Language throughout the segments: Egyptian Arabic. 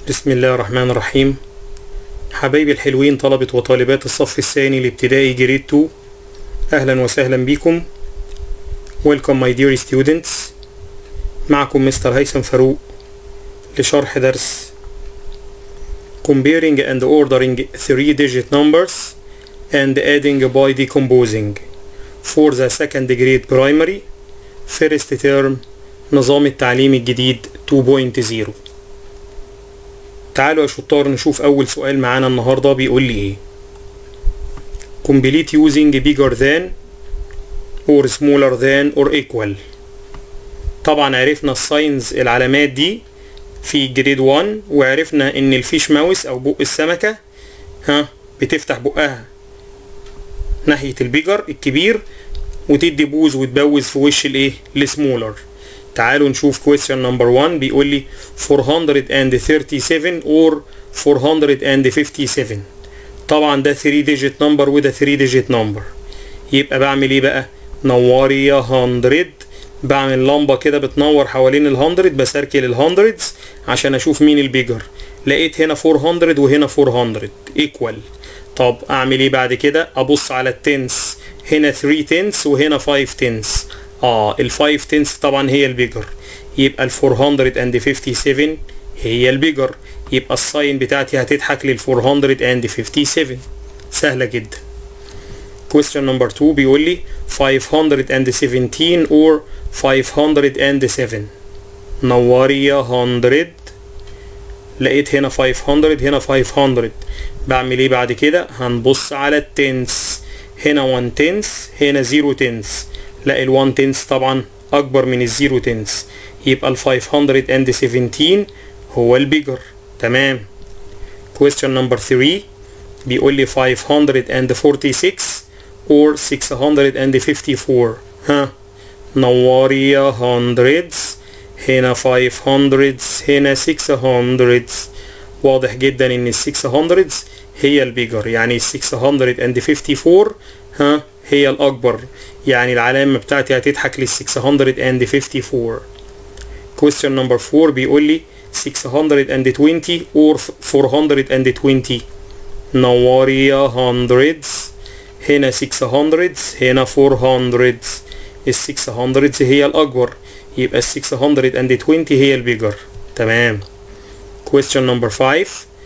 بسم الله الرحمن الرحيم حبايبي الحلوين طلبة وطالبات الصف الثاني الابتدائي جريد 2 أهلا وسهلا بكم Welcome my dear students معكم مستر هيثم فاروق لشرح درس Comparing and ordering three digit numbers and adding by decomposing for the second grade primary first term نظام التعليم الجديد 2.0 تعالوا يا شطار نشوف أول سؤال معانا النهاردة بيقول لي إيه complete using bigger than or smaller than or equal طبعا عرفنا الساينز العلامات دي في جريد 1 وعرفنا ان الفيش ماوس او بق السمكة ها بتفتح بقها ناحية البيجر الكبير وتدي بوز وتبوز في وش الايه السمولر تعالوا نشوف question number 1 بيقول لي 437 or 457 طبعا ده 3 digit number وده 3 digit number يبقى بعمل ايه بقى نوري يا 100 بعمل لمبه كده بتنور حوالين ال 100 بسركل ال 100 عشان اشوف مين البيجر لقيت هنا 400 وهنا 400 ايكوال طب اعمل ايه بعد كده ابص على التنس هنا 3 تنس وهنا 5 تنس اه ال 5 تنس طبعا هي البيجر يبقى ال 457 هي البيجر يبقى الساين بتاعتي هتضحك لل 457 سهله جدا question number 2 بيقول لي 517 or 507 نوري يا 100 لقيت هنا 500 هنا 500 بعمل ايه بعد كده هنبص على التنس هنا 1 تنس هنا 0 تنس لا ال 1 تنس طبعا اكبر من ال 0 تنس يبقى ال 517 هو البيجر تمام question number 3 بيقول لي 546 or 654 ها نوري يا hundreds هنا 500 هنا 600 واضح جدا ان ال 600 هي البيجر يعني ال 654 ها هي الاكبر يعني العلامة بتاعتي هتضحك لل 654 question number 4 بيقول لي 620 or 420 نوري يا hundreds هنا 600 هنا 400 ال 600 هي الأكبر يبقى ال 620 هي البيجر تمام question number 5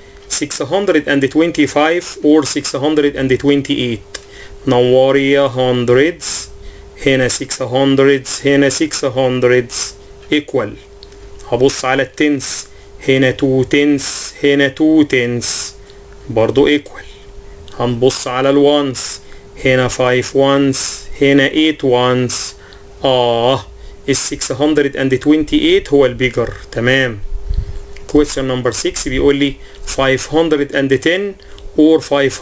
625 or 628 نوري يا hundreds هنا 600 هنا 600 equal هبص على التنس هنا 2 تنس هنا 2 تنس برضو equal هنبص على الوانس هنا 5 وانس هنا 8 وانس اه ال 628 هو البيجر تمام question number 6 بيقول لي 510 or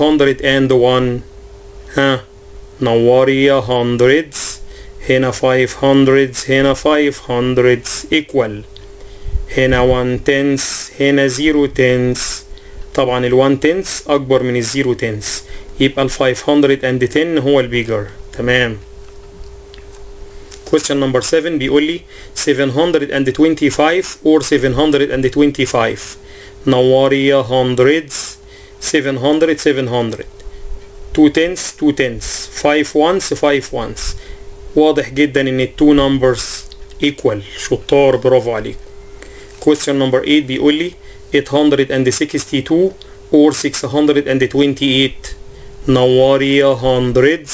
501 ها نوري يا hundreds هنا 500 هنا 500 equal هنا 1 تنس هنا 0 تنس طبعا ال 1 تنس اكبر من ال 0 تنس يبقى ال 510 هو البيجر تمام question number 7 بيقول لي 725 or 725 نوري يا hundreds 700 700 2 tens 2 tens 5 ones 5 ones واضح جدا ان ال 2 numbers equal شطار برافو عليك question number 8 بيقول لي 862 or 628 نوري يا hundreds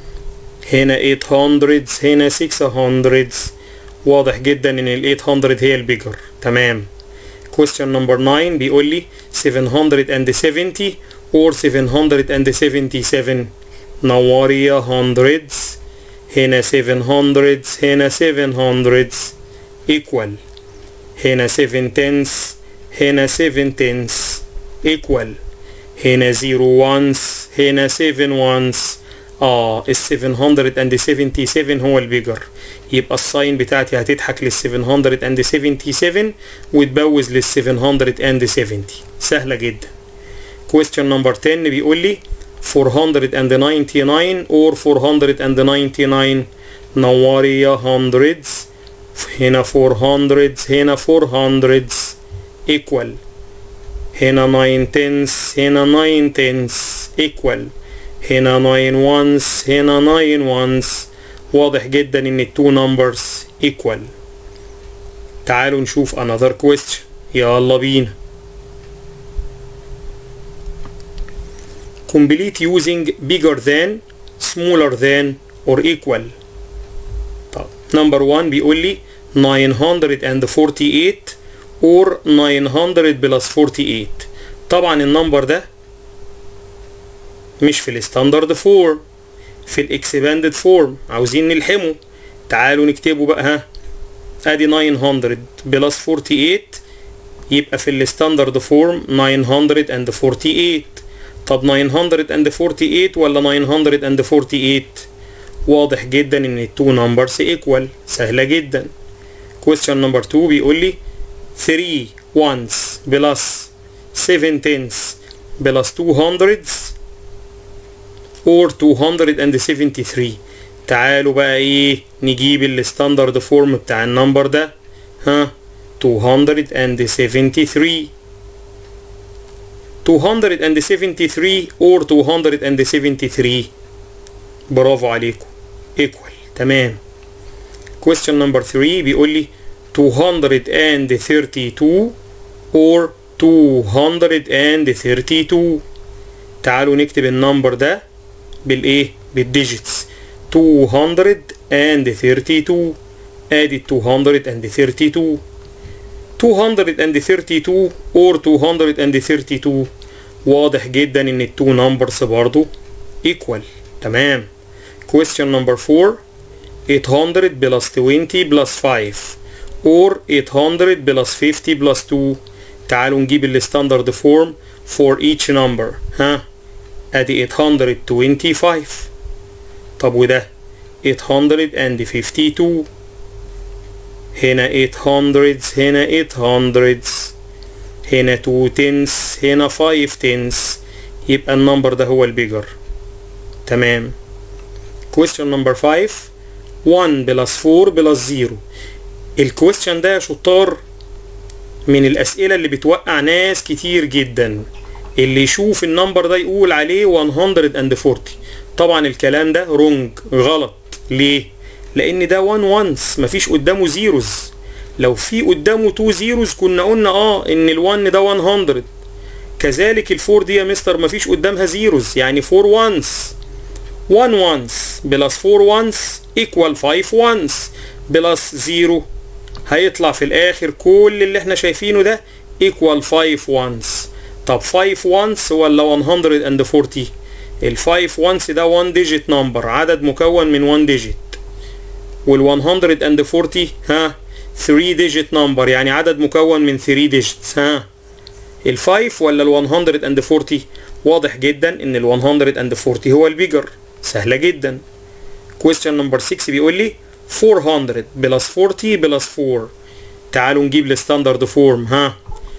هنا 800 هنا 600 واضح جدا ان ال 800 هي البيجر تمام question number 9 بيقول لي 770 or 777 نوري يا hundreds هنا 700 هنا 700 equal هنا 7 tens هنا 7 tens equal هنا 0 ones هنا 7 ones اه ال 777 هو البيجر يبقى الساين بتاعتي هتضحك لل 777 وتبوز لل 770 سهلة جدا question number 10 بيقول لي 499 or 499 نوري يا hundreds هنا 400 هنا 400 equal هنا 9 tenths هنا 9 tenths equal هنا 9 ones هنا 9 ones واضح جدا ان التو numbers equal تعالوا نشوف another question يلا بينا complete using bigger than smaller than or equal طب number 1 بيقول لي 948 or 900 plus 48 طبعا النمبر ده مش في الستاندرد فورم في الاكسباندد فورم عاوزين نلحمه تعالوا نكتبه بقى ها ادي 900 بلس 48 يبقى في الستاندرد فورم 948 طب 948 ولا 948 واضح جدا ان التو نمبرز ايكوال سهله جدا question number 2 بيقول لي 3 ones بلس 7 tenths بلس 2 hundreds or 273 تعالوا بقى ايه نجيب الستاندرد فورم بتاع النمبر ده ها 273 273 or 273 برافو عليكم equal تمام question number 3 بيقول لي 232 or 232 تعالوا نكتب النمبر ده بالايه بالديجيتس 232 ادي 232 232 or 232 واضح جدا ان التو نمبرز برضو equal تمام question number 4 800 plus 20 plus 5 or 800 plus 50 plus 2 تعالوا نجيب الستاندرد فورم for each number ها ادي 825 طب وده 852 هنا 800 هنا 800 هنا 2 tenths هنا 5 tenths يبقى النمبر ده هو البيجر تمام question number 5 1 plus 4 plus 0 الكويستشن ده يا شطار من الأسئلة اللي بتوقع ناس كتير جدا اللي يشوف النمبر ده يقول عليه 140 طبعا الكلام ده رونج غلط ليه لان ده 1 وانس مفيش قدامه زيروز لو في قدامه 2 زيروز كنا قلنا اه ان ال1 ده 100 كذلك الفور دي يا مستر مفيش قدامها زيروز يعني 4 وانس 1 وانس بلس 4 وانس ايكوال 5 وانس بلس 0 هيطلع في الاخر كل اللي احنا شايفينه ده ايكوال 5 وانس طب 5 وانس ولا 140 ال 5 وانس ده 1 ديجيت نمبر عدد مكون من 1 ديجيت وال 140 ها 3 ديجيت نمبر يعني عدد مكون من 3 ديجيتس ها ال 5 ولا ال 140 واضح جدا ان ال 140 هو البيجر سهله جدا question number 6 بيقول لي 400 بلس 40 بلس 4 تعالوا نجيب الستاندرد فورم ها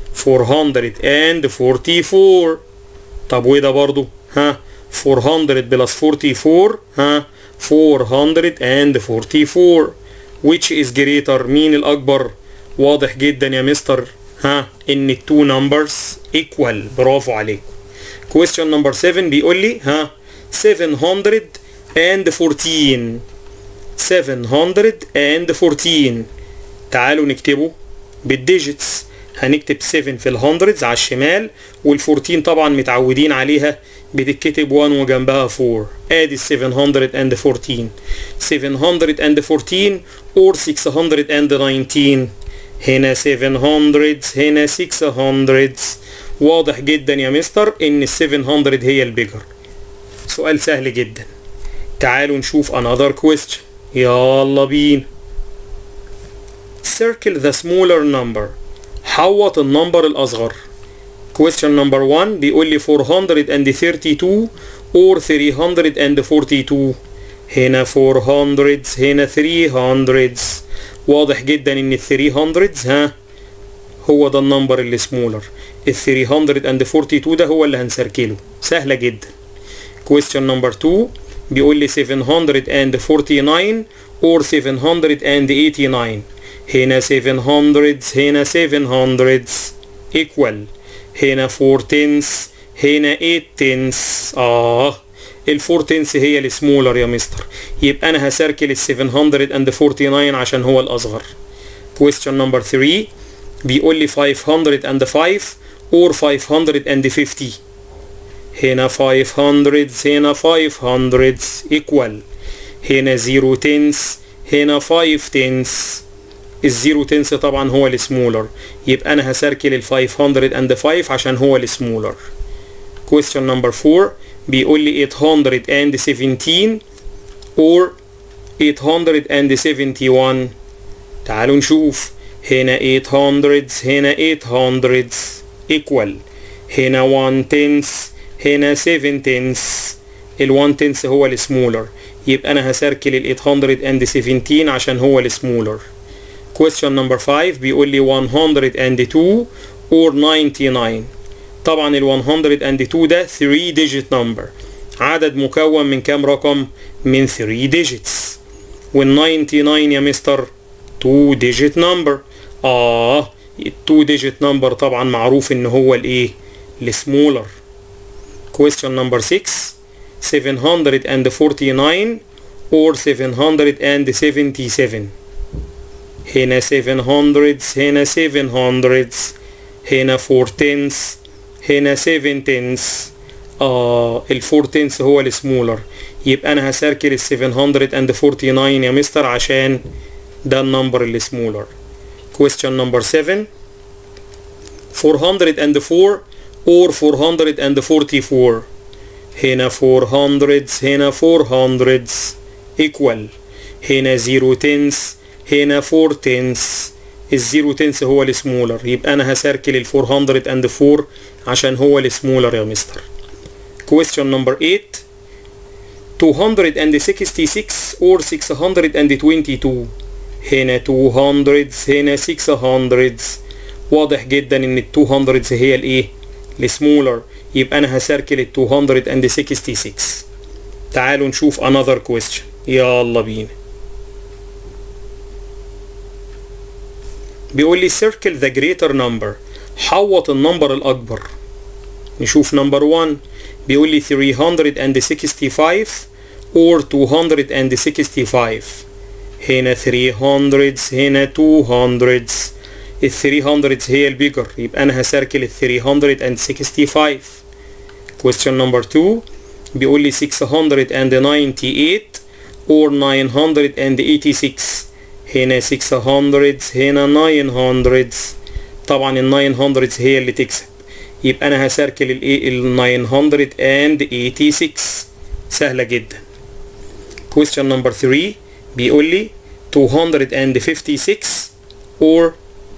444 طب وده برضو ها 400 بلس 44 ها 444 which is greater مين الأكبر واضح جدا يا مستر ها ان التو numbers equal برافو عليكم question number 7 بيقول لي ها 714 714 تعالوا نكتبه بالديجيتس هنكتب 7 في الهندردز على الشمال وال14 طبعا متعودين عليها بتتكتب 1 وجنبها 4 ادي 714 714 or 619 هنا 700 هنا 600 واضح جدا يا مستر ان ال 700 هي البيجر سؤال سهل جدا تعالوا نشوف another question يلا بينا circle the smaller number حوط النمبر الأصغر question number 1 بيقول لي 432 or 342 هنا 400 هنا 300 واضح جدا ان ال 300 ها هو ده النمبر اللي سمولر ال 342 ده هو اللي هنسركله سهلة جدا question number 2 بيقول لي 749 or 789 هنا 700 هنا 700 equal هنا 4 تنس هنا 8 تنس اه ال 4 تنس هي السمولر يا مستر يبقى انا هسركل ال 749 عشان هو الاصغر question number 3 بيقول لي 505 or 550 هنا 500 هنا 500 equal هنا 0 تنس هنا 5 تنس الزيرو تنس طبعا هو السمولر يبقى انا هسركل ال 505 عشان هو السمولر question number 4 بيقول لي 817 or 871 تعالوا نشوف هنا 800 هنا 800 equal هنا 1 تنس هنا 7 تنس ال 1 تنس هو السمولر يبقى انا هسركل ال 817 عشان هو السمولر question number 5 بيقول لي 102 or 99 طبعا ال 102 ده 3 digit number عدد مكون من كام رقم من 3 digits وال 99 يا مستر 2 digit number اه ال 2 digit number طبعا معروف ان هو الايه السمولر question number 6 749 or 777 هنا 700 هنا 700 هنا 4 تنس هنا 7 تنس اه ال 4 تنس هو السمولر يبقى انا هسركل ال 749 يا مستر عشان ده النمبر السمولر question number 7 404 or 444 هنا 400 هنا 400 equal هنا 0 تنس هنا 4 تنس الزيرو تنس هو السمولر يبقى انا هسركل ال 404 عشان هو السمولر يا مستر question number 8 266 or 622 هنا 200 هنا 600 واضح جدا ان ال 200 هي الايه السمولر يبقى انا هسركل ال 266 تعالوا نشوف another question يلا بينا بيقول لي circle the greater number حوط النمبر الأكبر نشوف نمبر 1 بيقول لي 365 or 265 هنا 300 هنا 200 ال 300 هي البيجر يبقى أنا هسركل ال 365 question number 2 بيقول لي 698 or 986 هنا 600 هنا 900 طبعا ال 900 هي اللي تكسب يبقى انا هسركل الايه ال 986 سهله جدا question number 3 بيقول لي 256 or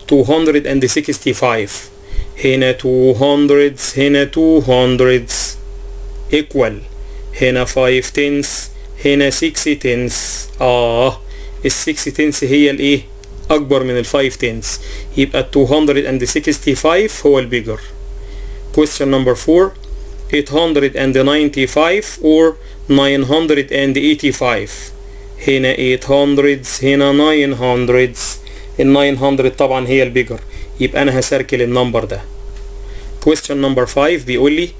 265 هنا 200 هنا 200 equal هنا 5 تنس هنا 6 تنس اه ال 6 تنس هي الايه اكبر من ال 5 تنس يبقى ال 265 هو البيجر question number 4 895 or 985 هنا 800 هنا 900 ال 900 طبعا هي البيجر يبقى انا هسركل النمبر ده question number 5 بيقول لي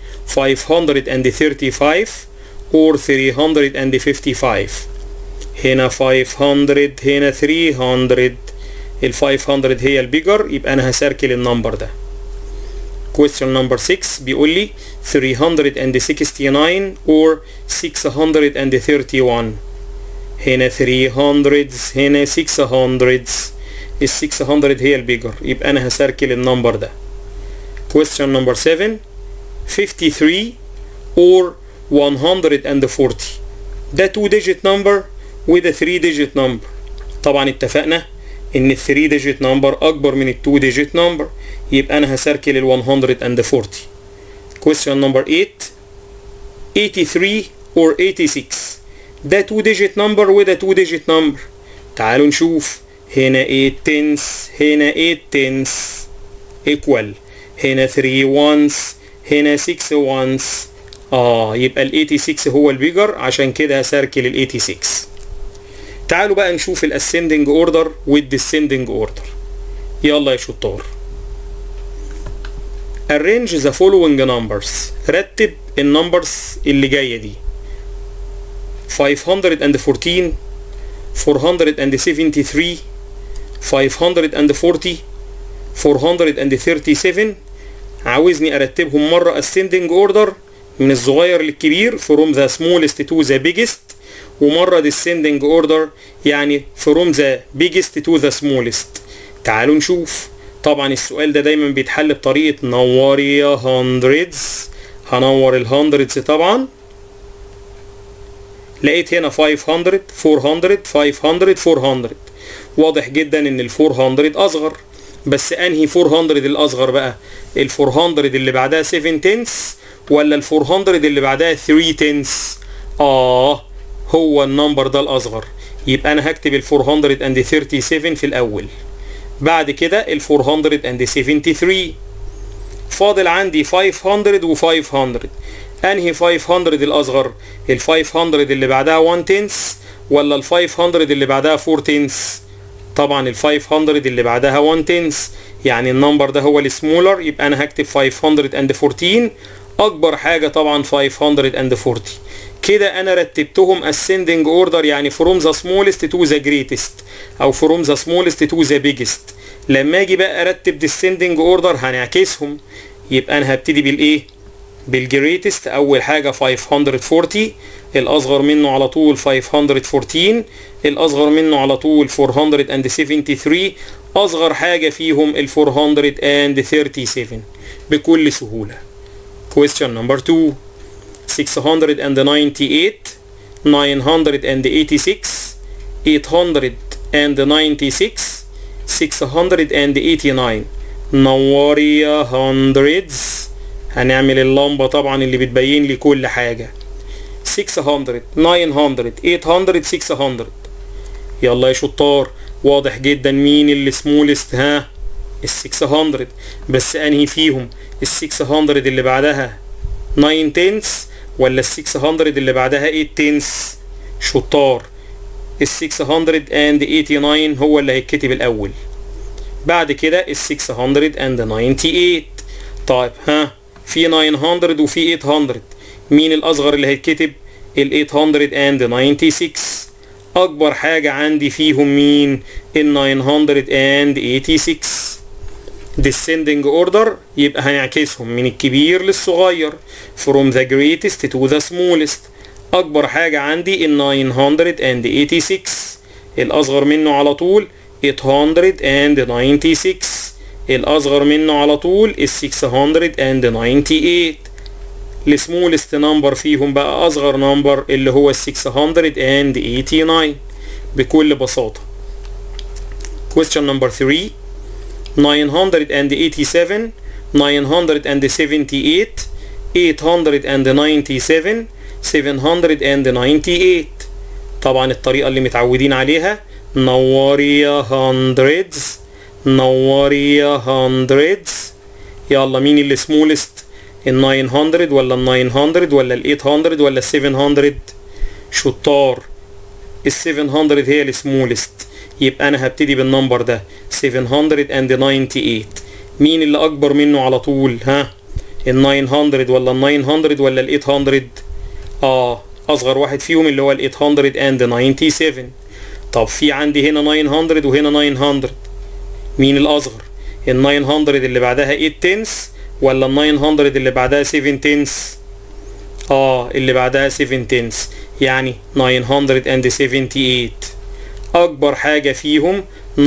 535 or 355 هنا 500 هنا 300 ال 500 هي البيجر يبقى انا هسركل النمبر ده question number 6 بيقول لي 369 or 631 هنا 300 هنا 600 ال 600 هي البيجر يبقى انا هسركل النمبر ده question number 7 53 or 140 ده 2 digit number وده 3 digit number طبعا اتفقنا ان ال 3 digit number اكبر من ال 2 digit number يبقى انا هسركل ال 140 question number 8 83 or 86 ده 2 digit number وده 2 digit number تعالوا نشوف هنا 8 tens هنا 8 tens equal هنا 3 ones هنا 6 ones اه يبقى ال 86 هو البيجر عشان كده هسركل ال 86 تعالوا بقى نشوف الاسcending اوردر والديسcending اوردر يلا يا شطار arrange the following numbers رتب النمبرز اللي جايه دي 514 473 540 437 عاوزني ارتبهم مره ascending order من الصغير للكبير from the smallest to the biggest ومره descending order يعني from the biggest to the smallest تعالوا نشوف طبعا السؤال ده دايما بيتحل بطريقه نوري يا hundreds هنور الهندردز طبعا لقيت هنا 500 400 500 400 واضح جدا ان ال 400 اصغر بس انهي 400 الاصغر بقى ال 400 اللي بعدها 7 تنس ولا ال 400 اللي بعدها 3 تنس اه هو النمبر ده الاصغر يبقى انا هكتب ال 437 في الاول بعد كده ال 473 فاضل عندي 500 و 500 انهي 500 الاصغر ال 500 اللي بعدها 1 تنس ولا ال 500 اللي بعدها 4 تنس طبعا ال 500 اللي بعدها 1 تنس يعني النمبر ده هو السمولر يبقى انا هكتب 514 اكبر حاجه طبعا 540 كده انا رتبتهم ascending order يعني from the smallest to the greatest او from the smallest to the biggest لما اجي بقى ارتب descending order هنعكسهم يبقى انا هبتدي بالايه بالجريتست اول حاجه 540 الاصغر منه على طول 514 الاصغر منه على طول 473 اصغر حاجه فيهم ال 437 بكل سهوله question number 2 698 986 896 689 نوري يا hundreds هنعمل اللمبة طبعا اللي بتبين لي كل حاجة 600 900 800 600 يلا يا شطار واضح جدا مين اللي سمولست ها ال 600 بس انهي فيهم ال 600 اللي بعدها 9 تنس ولا ال 600 اللي بعدها 8 تنس شطار ال 689 هو اللي هيتكتب الاول بعد كده ال 698 طيب ها في 900 وفي 800 مين الاصغر اللي هيتكتب ال 896 اكبر حاجة عندي فيهم مين ال 986 descending order يبقى هنعكسهم من الكبير للصغير from the greatest to the smallest اكبر حاجة عندي ال 986 الاصغر منه على طول 896 الاصغر منه على طول ال 698 السمولست نمبر فيهم بقى اصغر نمبر اللي هو ال 689 بكل بساطة question number 3 987 978 897 798 طبعا الطريقة اللي متعودين عليها نوري يا hundreds نوري يا hundreds يلا مين اللي سمولست ال 900 ولا ال 900 ولا ال 800 ولا ال 700 شطار ال 700 هي السمولست يبقى انا هبتدي بالنمبر ده 798 مين اللي اكبر منه على طول ها ال 900 ولا ال 900 ولا ال 800 اه اصغر واحد فيهم اللي هو ال 897 طب في عندي هنا 900 وهنا 900 مين الاصغر ال 900 اللي بعدها 8 تنس ولا ال 900 اللي بعدها 7 تنس اه اللي بعدها 7 تنس يعني 978 اكبر حاجة فيهم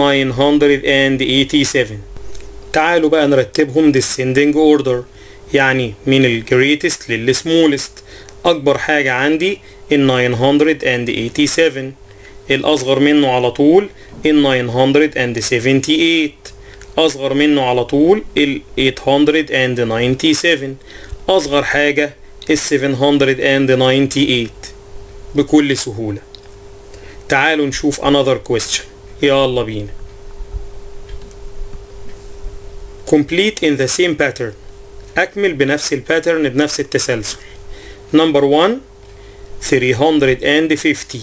987 تعالوا بقى نرتبهم descending order يعني من ال greatest لل smallest اكبر حاجة عندي ال 987 الاصغر منه على طول ال 978 اصغر منه على طول ال 897 اصغر حاجة ال 798 بكل سهولة تعالوا نشوف another question يلا بينا complete in the same pattern اكمل بنفس الباترن بنفس التسلسل number 1 350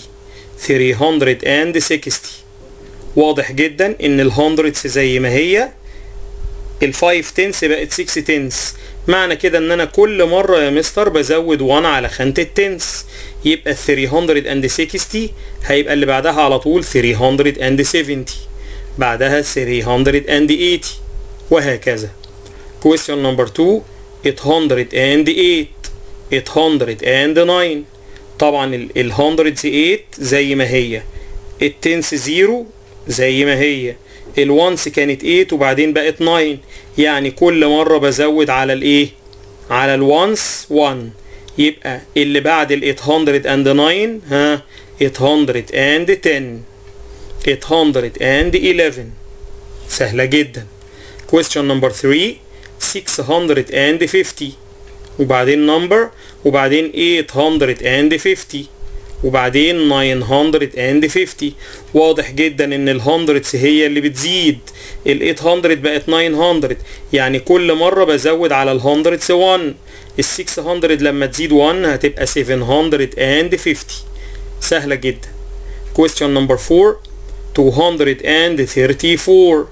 360 واضح جدا ان الهندردز زي ما هي ال 5 تنس بقت 6 تنس معنى كده ان انا كل مرة يا مستر بزود 1 على خانة التنس يبقى 360 هيبقى اللي بعدها على طول 370 بعدها 380 وهكذا question number 2 808 809 طبعا ال 108 زي ما هي التنس 0 زي ما هي الوانس كانت 8 وبعدين بقت 9 يعني كل مرة بزود على الايه على الوانس 1 يبقى اللي بعد ال 809 ها 810 811 سهلة جدا question number 3 650 وبعدين number وبعدين 850 وبعدين 950 واضح جدا ان ال 100 هي اللي بتزيد ال 800 بقت 900 يعني كل مرة بزود على ال 100 1 ال 600 لما تزيد 1 هتبقى 750 سهلة جدا question number 4 234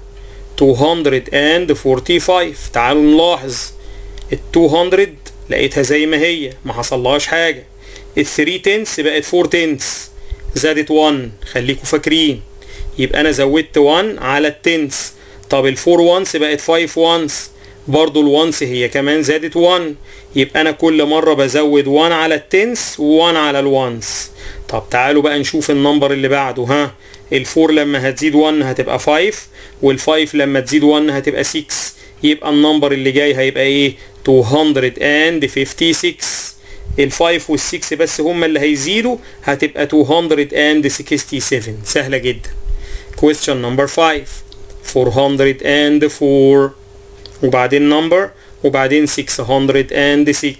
245 تعالوا نلاحظ ال 200 لقيتها زي ما هي ما حصلهاش حاجة ال 3 تنس بقت 4 تنس زادت 1 خليكم فاكرين يبقى انا زودت 1 على التنس طب ال 4 وانس بقت 5 وانس برضو الوانس هي كمان زادت 1 يبقى انا كل مرة بزود 1 على التنس و1 على الوانس طب تعالوا بقى نشوف النمبر اللي بعده ها الفور لما هتزيد 1 هتبقى 5 والفايف لما تزيد 1 هتبقى 6 يبقى النمبر اللي جاي هيبقى ايه 256 الفايف والسكس بس هما اللي هيزيدوا هتبقى 267 سهلة جدا question number 5 404 وبعدين number وبعدين 606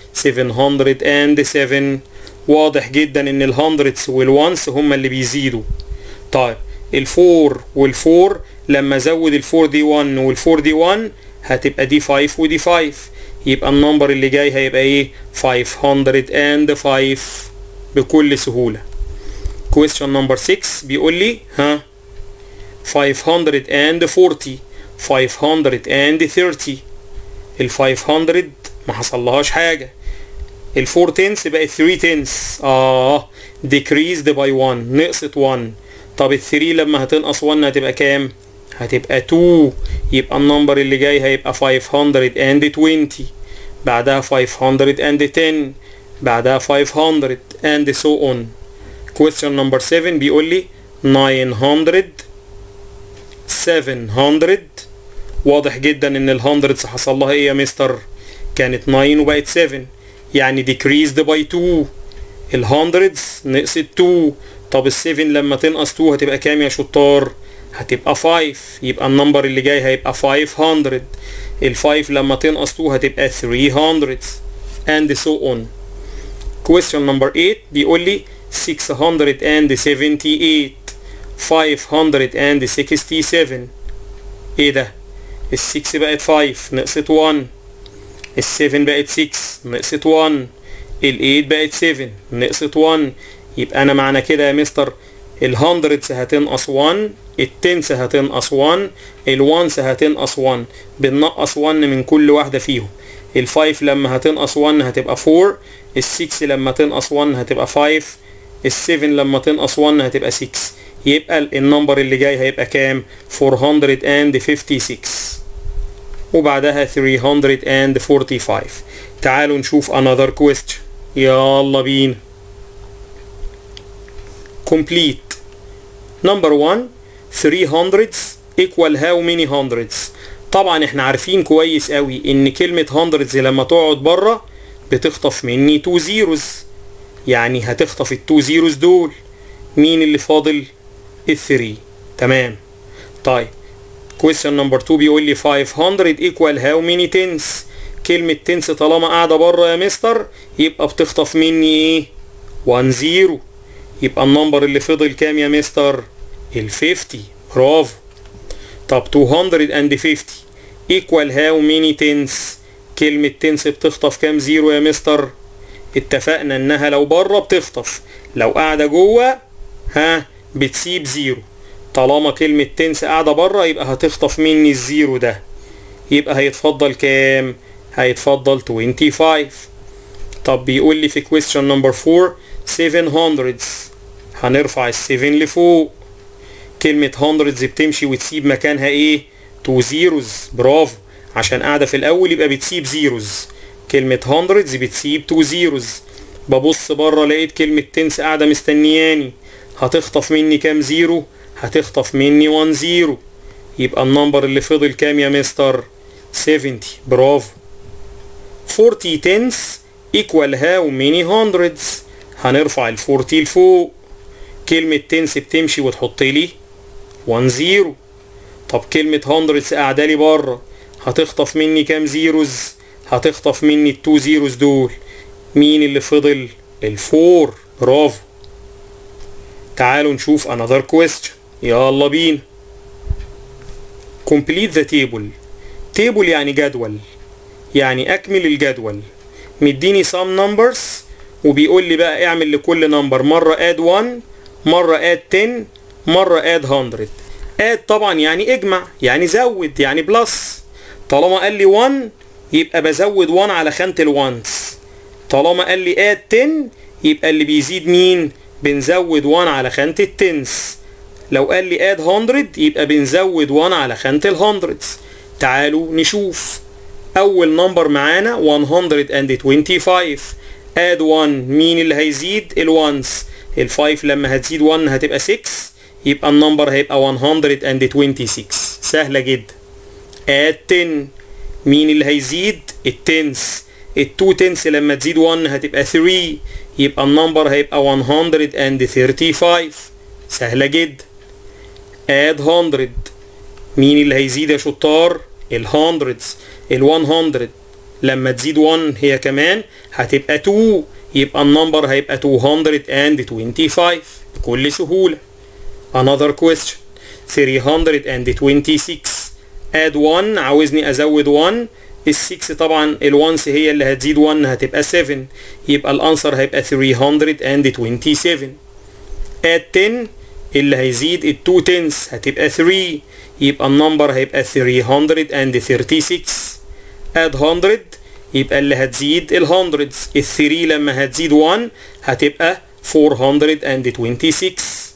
707 واضح جدا ان الهندردز والوانس هما اللي بيزيدوا طيب الفور والفور لما ازود الفور دي 1 والفور دي 1 هتبقى دي 5 ودي 5 يبقى النمبر اللي جاي هيبقى ايه 505 بكل سهولة question number 6 بيقول لي ها 540 530 ال 500 ما حصلهاش حاجة ال 4 تنس بقت 3 تنس اه decreased by 1 نقصت 1 طب ال 3 لما هتنقص 1 هتبقى كام؟ هتبقى 2 يبقى النمبر اللي جاي هيبقى 520 بعدها 510 بعدها 500 and so on question number 7 بيقول لي 900 700 واضح جدا ان ال 100 حصل لها ايه يا مستر كانت 9 وبقت 7 يعني decreased by 2 ال 100 نقصت 2 طب ال 7 لما تنقص 2 هتبقى كام يا شطار هتبقى 5 يبقى النمبر اللي جاي هيبقى 500 ال 5 لما تنقص 2 هتبقى 300 and so on question number 8 بيقول لي 678 567 ايه ده ال 6 بقت 5 نقصت 1 ال 7 بقت 6 نقصت 1 ال 8 بقت 7 نقصت 1 يبقى انا معنى كده يا مستر الهندردز هتنقص 1 التنس هتنقص 1 الوانس هتنقص 1 بننقص 1 من كل واحدة فيهم الفايف لما هتنقص 1 هتبقى 4 السكس لما تنقص 1 هتبقى 5 السيفن لما تنقص 1 هتبقى 6 يبقى النمبر اللي جاي هيبقى كام 456 وبعدها 345 تعالوا نشوف another question يلا بينا complete number 1 300 equal how many hundreds طبعا احنا عارفين كويس قوي ان كلمة hundreds لما تقعد بره بتخطف مني 2 zeros يعني هتخطف ال 2 zeros دول مين اللي فاضل ال 3 تمام طيب question number 2 بيقول لي 500 equal how many tens كلمة تنس طالما قاعدة بره يا مستر يبقى بتخطف مني ايه 1 0 يبقى النمبر اللي فضل كام يا مستر ال 50 برافو طب 250 equal how many tens كلمة تنس بتخطف كام زيرو يا مستر اتفقنا انها لو بره بتخطف لو قاعدة جوه ها بتسيب زيرو طالما كلمة تنس قاعدة بره يبقى هتخطف مني الزيرو ده يبقى هيتفضل كام هيتفضل 25 طب بيقول لي في question number 4 700 هنرفع ال 7 لفوق كلمة hundreds بتمشي وتسيب مكانها ايه تو زيروز برافو عشان قاعدة في الأول يبقى بتسيب زيروز كلمة hundreds بتسيب تو زيروز ببص بره لقيت كلمة تنس قاعدة مستنياني هتخطف مني كام زيرو هتخطف مني 1 زيرو يبقى النمبر اللي فضل كام يا مستر 70 برافو 40 تنس equal how many hundreds هنرفع ال 40 لفوق كلمة تنس بتمشي وتحط لي 1 زيرو طب كلمة hundreds قاعدة لي بره هتخطف مني كام زيروز هتخطف مني التو زيروز دول مين اللي فضل الفور برافو تعالوا نشوف another question يلا بينا complete the table table يعني جدول يعني اكمل الجدول مديني some numbers وبيقول لي بقى اعمل لكل نمبر مرة add 1 مرة add 10 مرة add 100 add طبعا يعني اجمع يعني زود يعني بلس طالما قال لي 1 يبقى بزود 1 على خانة الوانس طالما قال لي add 10 يبقى اللي بيزيد مين بنزود 1 على خانة التنس لو قال لي add 100 يبقى بنزود 1 على خانة الهندردز تعالوا نشوف اول نمبر معانا 125 add 1 مين اللي هيزيد الوانس ال5 لما هتزيد 1 هتبقى 6 يبقى النمبر هيبقى 126 سهلة جدا add 10 مين اللي هيزيد التنس ال2 تنس لما تزيد 1 هتبقى 3 يبقى النمبر هيبقى 135 سهلة جدا add 100 مين اللي هيزيد يا شطار الهندردز ال 100 لما تزيد 1 هي كمان هتبقى 2 يبقى النمبر هيبقى 225 بكل سهولة another question 326 add 1 عاوزني ازود 1 ال 6 طبعا الوانس هي اللي هتزيد 1 هتبقى 7 يبقى الانسر هيبقى 327 add 10 اللي هيزيد ال 2 تنس هتبقى 3 يبقى النمبر هيبقى 336 add 100 يبقى اللي هتزيد ال hundreds ال 3 لما هتزيد 1 هتبقى 426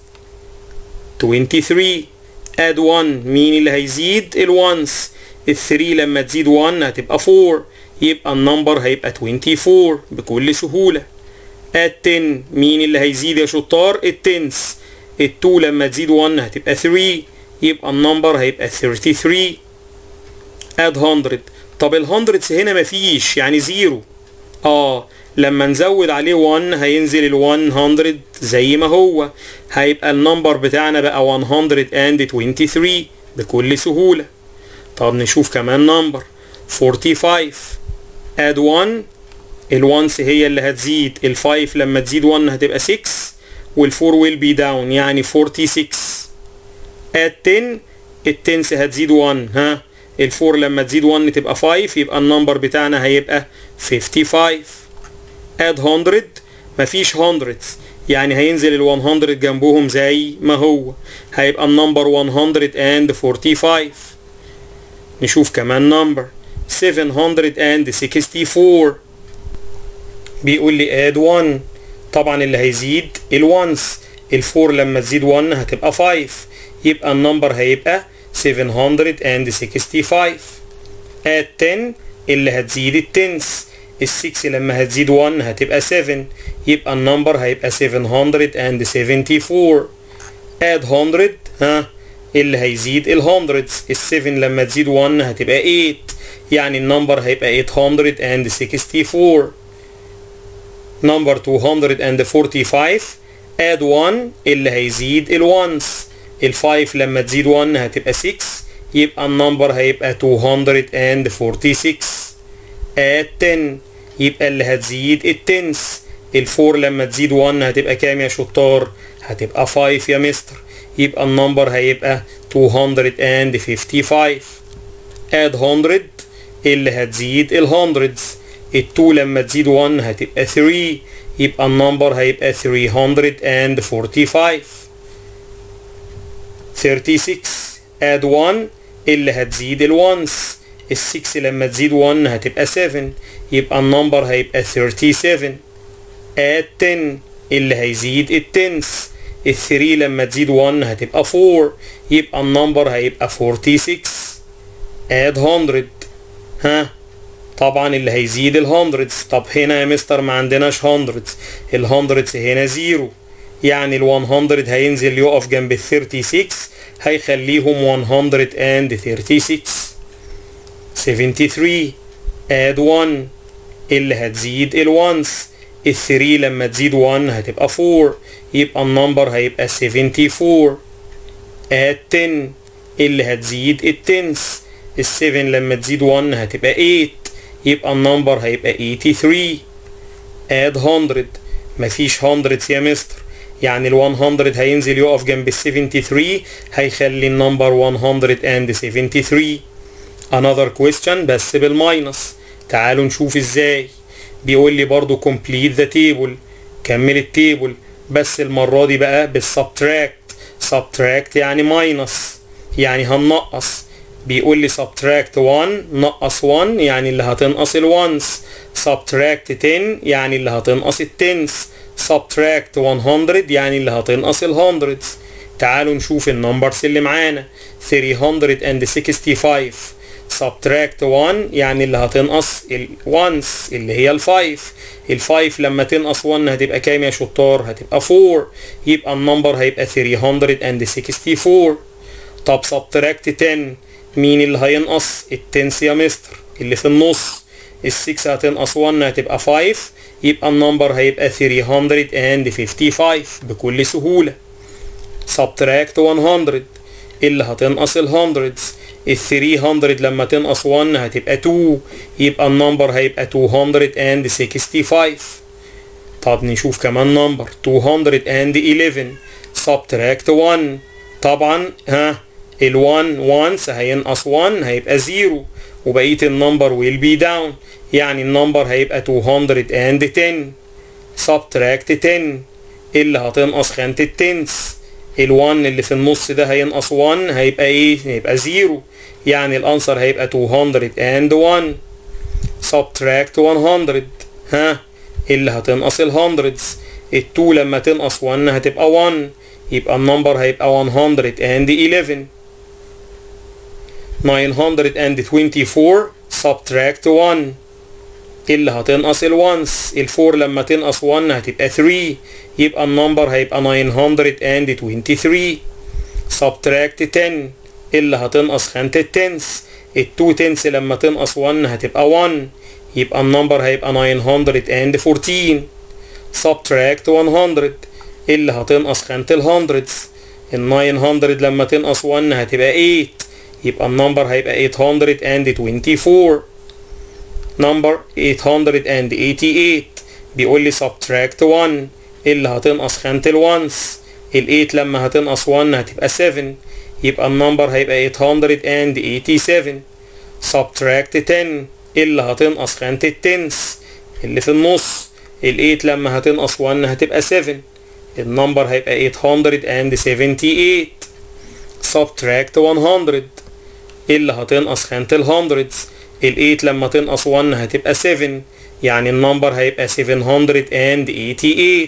23 add 1 مين اللي هيزيد ال ones ال 3 لما تزيد 1 هتبقى 4 يبقى النمبر هيبقى 24 بكل سهولة add 10 مين اللي هيزيد يا شطار التنس ال 2 لما تزيد 1 هتبقى 3 يبقى النمبر هيبقى 33 add 100 طب ال hundreds هنا مفيش يعني زيرو اه لما نزود عليه 1 هينزل ال 100 زي ما هو هيبقى النمبر بتاعنا بقى 123 بكل سهولة طب نشوف كمان نمبر 45 add 1 الوانس هي اللي هتزيد ال 5 لما تزيد 1 هتبقى 6 وال 4 will be down يعني 46 add 10 التنس هتزيد 1 ها ال 4 لما تزيد 1 تبقى 5 يبقى النمبر بتاعنا هيبقى 55 add 100 مفيش hundreds يعني هينزل ال 100 جنبهم زي ما هو هيبقى النمبر 145 نشوف كمان نمبر 764 بيقول لي add 1 طبعا اللي هيزيد الوانس ال 4 لما تزيد 1 هتبقى 5 يبقى النمبر هيبقى 765 add 10 اللي هتزيد التنس ال 6 لما هتزيد 1 هتبقى 7 يبقى النمبر هيبقى 774 add 100 ها اللي هيزيد ال hundreds ال 7 لما تزيد 1 هتبقى 8 يعني النمبر هيبقى 864 نمبر 245 add 1 اللي هيزيد ال ones ال 5 لما تزيد 1 هتبقى 6 يبقى النمبر هيبقى 246 add 10 يبقى اللي هتزيد التنس ال 4 لما تزيد 1 هتبقى كام يا شطار هتبقى 5 يا مستر يبقى النمبر هيبقى 255 add 100 اللي هتزيد ال hundreds ال 2 لما تزيد 1 هتبقى 3 يبقى النمبر هيبقى 345 36 add 1 اللي هتزيد ال ones ال 6 لما تزيد 1 هتبقى 7 يبقى النمبر هيبقى 37 add 10 اللي هيزيد التنس ال 3 لما تزيد 1 هتبقى 4 يبقى النمبر هيبقى 46 add 100 ها طبعا اللي هيزيد ال 100 طب هنا يا مستر ما عندناش 100 ال 100 هنا زيرو يعني ال 100 هينزل يقف جنب ال 36 هيخليهم 136 73 add 1 اللي هتزيد ال 1 ال 3 لما تزيد 1 هتبقى 4 يبقى النمبر هيبقى 74 add 10 اللي هتزيد التنس ال 7 لما تزيد 1 هتبقى 8 يبقى النمبر هيبقى 83 add 100 مفيش 100 يا مستر يعني ال 100 هينزل يقف جنب ال 73 هيخلي النمبر 173 another question بس بالماينس تعالوا نشوف ازاي بيقول لي برضو complete the table كمل التيبل بس المرة دي بقى بالسبتراكت subtract يعني ماينس يعني هننقص بيقول لي subtract 1 نقص 1 يعني اللي هتنقص ال ones subtract 10 يعني اللي هتنقص التنس subtract 100 يعني اللي هتنقص ال hundreds تعالوا نشوف النمبرز اللي معانا 365 subtract 1 يعني اللي هتنقص ال ones اللي هي ال 5 ال 5 لما تنقص 1 هتبقى كام يا شطار هتبقى 4 يبقى النمبر هيبقى 364 طب subtract 10 مين اللي هينقص التنس يا مستر اللي في النص ال 6 هتنقص 1 هتبقى 5 يبقى النمبر هيبقى 355 بكل سهولة subtract 100 اللي هتنقص ال hundreds ال 300 لما تنقص 1 هتبقى 2 يبقى النمبر هيبقى 265 طب نشوف كمان نمبر 211 subtract 1 طبعا ها ال 1 once هينقص 1 هيبقى 0 وبقية النمبر will be down يعني النمبر هيبقى 210 subtract 10 اللي هتنقص خانة التنس ال 1 اللي في النص ده هينقص 1 هيبقى ايه؟ هيبقى 0 يعني الانسر هيبقى 201 subtract 100 ها اللي هتنقص ال hundreds ال 2 لما تنقص 1 هتبقى 1 يبقى النمبر هيبقى 111 924 subtract 1 اللي هتنقص ال ones ال 4 لما تنقص 1 هتبقى 3 يبقى النمبر هيبقى 923 subtract 10 اللي هتنقص خانة التنس ال 2 تنس لما تنقص 1 هتبقى 1 يبقى النمبر هيبقى 914 subtract 100 اللي هتنقص خانة ال hundreds ال 900 لما تنقص 1 هتبقى 8 يبقى النمبر هيبقى 824 نمبر 888 بيقول لي subtract 1 اللي هتنقص خانة ال ones ال 8 لما هتنقص 1 هتبقى 7 يبقى النمبر هيبقى 887 subtract 10 اللي هتنقص خانة التنس اللي في النص ال 8 لما هتنقص 1 هتبقى 7 النمبر هيبقى 878 subtract 100 اللي هتنقص خانة ال hundreds ال 8 لما تنقص 1 هتبقى 7 يعني النمبر هيبقى 788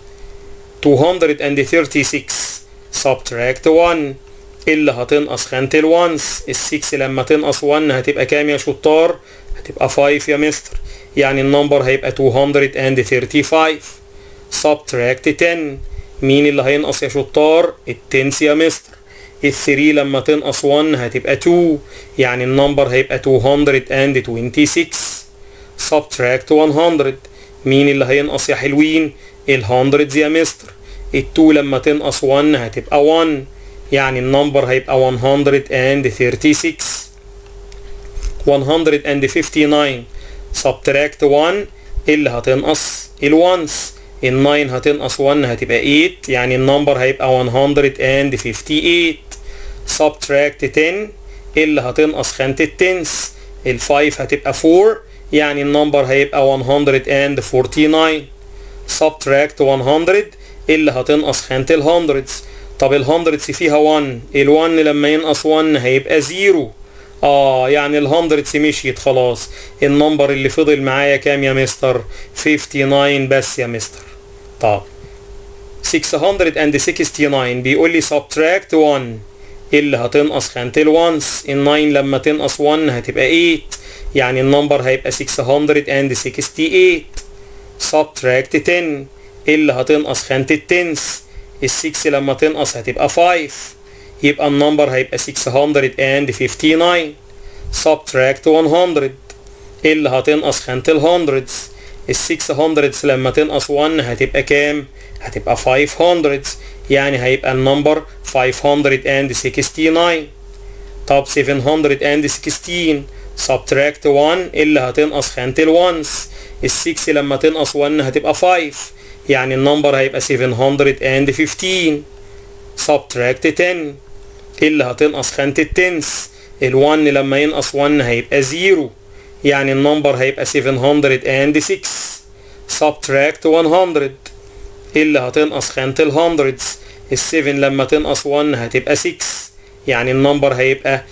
236 subtract 1 اللي هتنقص خانة ال ones ال 6 لما تنقص 1 هتبقى كام يا شطار؟ هتبقى 5 يا مستر يعني النمبر هيبقى 235 subtract 10 مين اللي هينقص يا شطار؟ التنس يا مستر ال 3 لما تنقص 1 هتبقى 2 يعني النمبر هيبقى 226 subtract 100 مين اللي هينقص يا حلوين؟ ال hundreds يا مستر ال 2 لما تنقص 1 هتبقى 1 يعني النمبر هيبقى 136 159 subtract 1 اللي هتنقص ال ones ال 9 هتنقص 1 هتبقى 8 يعني النمبر هيبقى 158 subtract 10 اللي هتنقص خانة التنس ال 5 هتبقى 4 يعني النمبر هيبقى 149 subtract 100 اللي هتنقص خانة ال hundreds طب ال hundreds فيها 1 ال 1 لما ينقص 1 هيبقى 0 اه يعني الهندردز مشيت خلاص النمبر اللي فضل معايا كام يا مستر 59 بس يا مستر طب 669 بيقول لي subtract 1 اللي هتنقص خانة الوانس ال 9 لما تنقص 1 هتبقى 8 يعني النمبر هيبقى 668 subtract 10 اللي هتنقص خانة التنس ال 6 لما تنقص هتبقى 5 يبقى النمبر هيبقى 659 subtract 100 اللي هتنقص خانة الهندردز ال 600 لما تنقص 1 هتبقى كام؟ هتبقى 500 يعني هيبقى النمبر 569 طب 716 subtract 1 اللي هتنقص خانة الوانس ال 6 لما تنقص 1 هتبقى 5 يعني النمبر هيبقى 715 subtract 10 اللي هتنقص خانة التنس ال 1 لما ينقص 1 هيبقى 0 يعني النمبر هيبقى 706 subtract 100 اللي هتنقص خانة الهندردز ال 7 لما تنقص 1 هتبقى 6 يعني النمبر هيبقى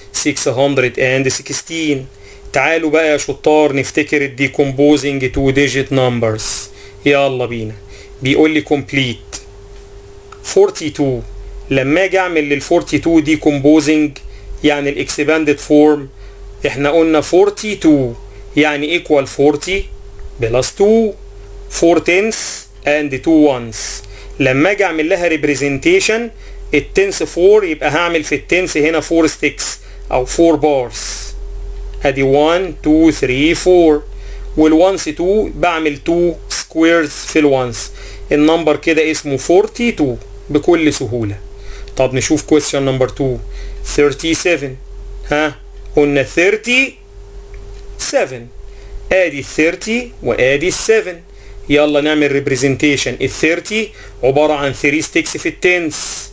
616 تعالوا بقى يا شطار نفتكر الديكومبوزنج تو ديجيت نمبرز يلا بينا بيقول لي complete 42 لما اجي اعمل لل 42 ديكومبوزنج يعني الاكسباندد فورم احنا قلنا 42 يعني ايكوال 40 بلس 2 4 تنس اند 2 ones لما اجي اعمل لها ريبريزنتيشن التنس 4 يبقى هعمل في التنس هنا 4 ستيكس او 4 بارز ادي 1 2 3 4 والوانس 2 بعمل 2 سكويرز في الوانس النمبر كده اسمه 42 بكل سهوله طب نشوف كويستشن نمبر 2 37 ها قلنا 37 ادي 30 وادي ال 7 يلا نعمل ريبريزنتيشن ال 30 عباره عن 3 ستيكس في التنس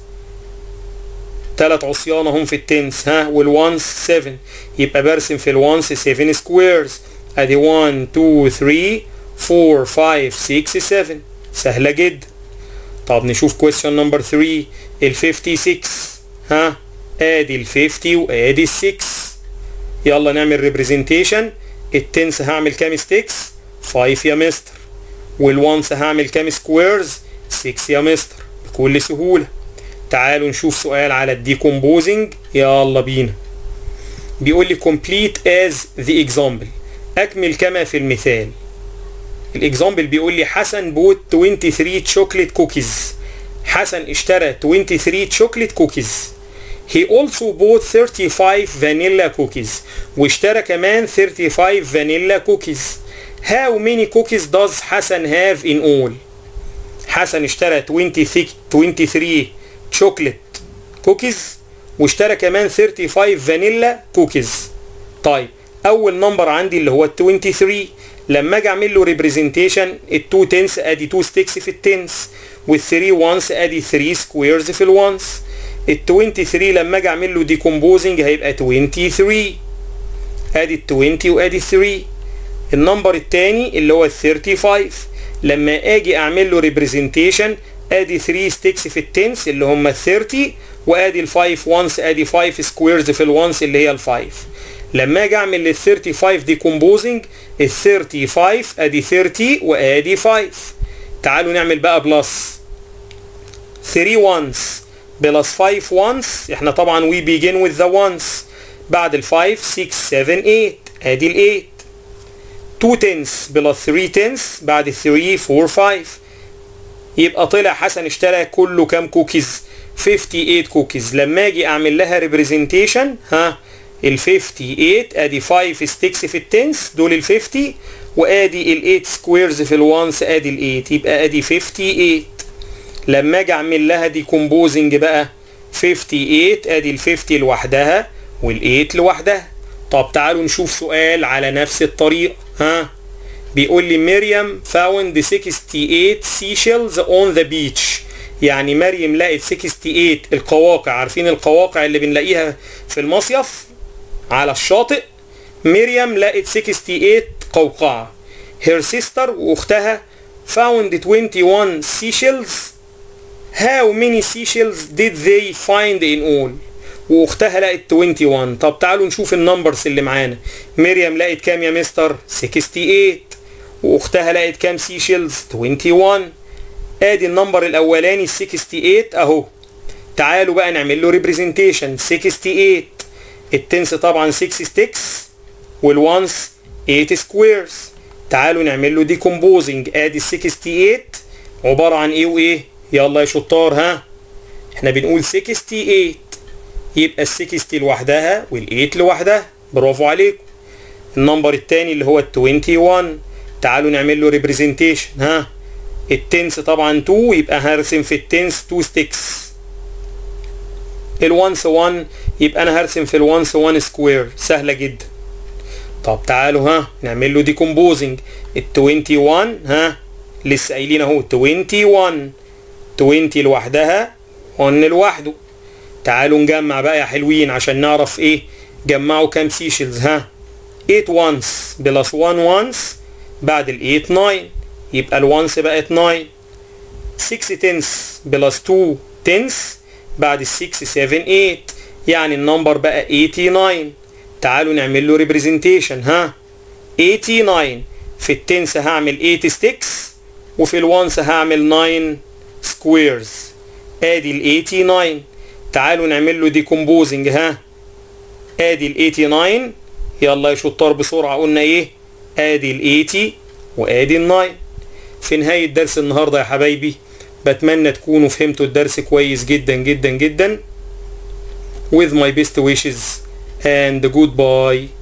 ثلاث عصيان هم في التنس ها والوانس 7 يبقى برسم في الوانس 7 سكويرز ادي 1 2 3 4 5 6 7 سهله جدا طب نشوف كويستشن نمبر 3 ال 56 ها ادي ال 50 وادي ال 6 يلا نعمل ريبريزنتيشن التنس هعمل كام ستيكس 5 يا مستر والوانس هعمل كام سكويرز 6 يا مستر بكل سهوله تعالوا نشوف سؤال على الديكومبوزنج يلا بينا بيقول لي complete as the example اكمل كما في المثال الاكزامبل بيقول لي حسن بوت 23 شوكليت كوكيز حسن اشترى 23 شوكليت كوكيز He also bought 35 vanilla cookies واشترى كمان 35 vanilla cookies How many cookies does حسن have in all حسن اشترى 23 23 شوكليت كوكيز واشترى كمان 35 فانيلا كوكيز طيب اول نمبر عندي اللي هو ال 23 لما اجي اعمل له ريبريزنتيشن ال2 تنس ادي 2 ستيكس في التنس وال3 وانس ادي 3 سكويرز في الوانس ال 23 لما اجي اعمل له ديكومبوزنج هيبقى 23 ادي ال 20 وادي 3 النمبر الثاني اللي هو ال 35 لما اجي اعمل له ريبريزنتيشن ادي 3 ستيكس في التنس اللي هم ال 30 وادي ال 5 وانس ادي 5 سكويرز في الوانس اللي هي ال 5 لما اجي اعمل لل 35 ديكومبوزنج ال 35 ادي 30 وادي 5 تعالوا نعمل بقى بلس 3 وانس بلس 5 وانس احنا طبعا وي بيجين وذ ذا وانس بعد ال 5 6 7 8 ادي ال 8 2 تنس بلس 3 تنس بعد 3 4 5 يبقى طلع حسن اشترى كله كام كوكيز 58 كوكيز لما اجي اعمل لها ريبريزنتيشن ها ال 58 ادي 5 ستيكس في التنس دول ال 50 وادي ال 8 سكويرز في الوانس ادي ال 8 يبقى ادي 58 لما اجي اعمل لها ديكومبوزنج بقى 58 ادي ال 50 لوحدها وال 8 لوحدها طب تعالوا نشوف سؤال على نفس الطريقه ها بيقول لي مريم found 68 seashells on the beach يعني مريم لقت 68 القواقع عارفين القواقع اللي بنلاقيها في المصيف على الشاطئ مريم لقت 68 قوقعة her sister واختها found 21 seashells how many seashells did they find in all واختها لقت 21 طب تعالوا نشوف النمبرز اللي معانا مريم لقت كام يا مستر 68 واختها لقت كام سي شيلز 21 ادي النمبر الاولاني 68 اهو تعالوا بقى نعمل له ريبريزنتيشن 68 التنس طبعا 6 ستيكس والوانس 8 سكويرز تعالوا نعمل له ديكومبوزنج ادي 68 عباره عن ايه وايه يلا يا شطار ها احنا بنقول 68 يبقى ال 60 لوحدها وال 8 لوحدها برافو عليكم النمبر الثاني اللي هو ال 21 تعالوا نعمل له ريبريزنتيشن ها التنس طبعا 2 يبقى هرسم في التنس 2 ستيكس الوانس 1 يبقى انا هرسم في الوانس 1 سكوير سهله جدا طب تعالوا ها نعمل له ديكومبوزنج ال 21 ها لسه قايلين اهو 21 20 لوحدها 1 لوحده تعالوا نجمع بقى يا حلوين عشان نعرف ايه جمعوا كام سيشلز ها 8 وانس بلس 1 وانس بعد ال 8 9 يبقى الوانس بقت 9 6 تنس بلس 2 تنس بعد ال 6 7 8 يعني النمبر بقى 89 تعالوا نعمل له ريبريزنتيشن ها 89 في التنس هعمل 8 ستيكس وفي الوانس هعمل 9 سكويرز ادي ال 89 تعالوا نعمل له ديكومبوزنج ها ادي ال 89 يلا يا شطار بسرعه قلنا ايه ادي ال 80 وادي ال 9 في نهايه درس النهارده يا حبايبي بتمنى تكونوا فهمتوا الدرس كويس جدا جدا جدا with my best wishes and goodbye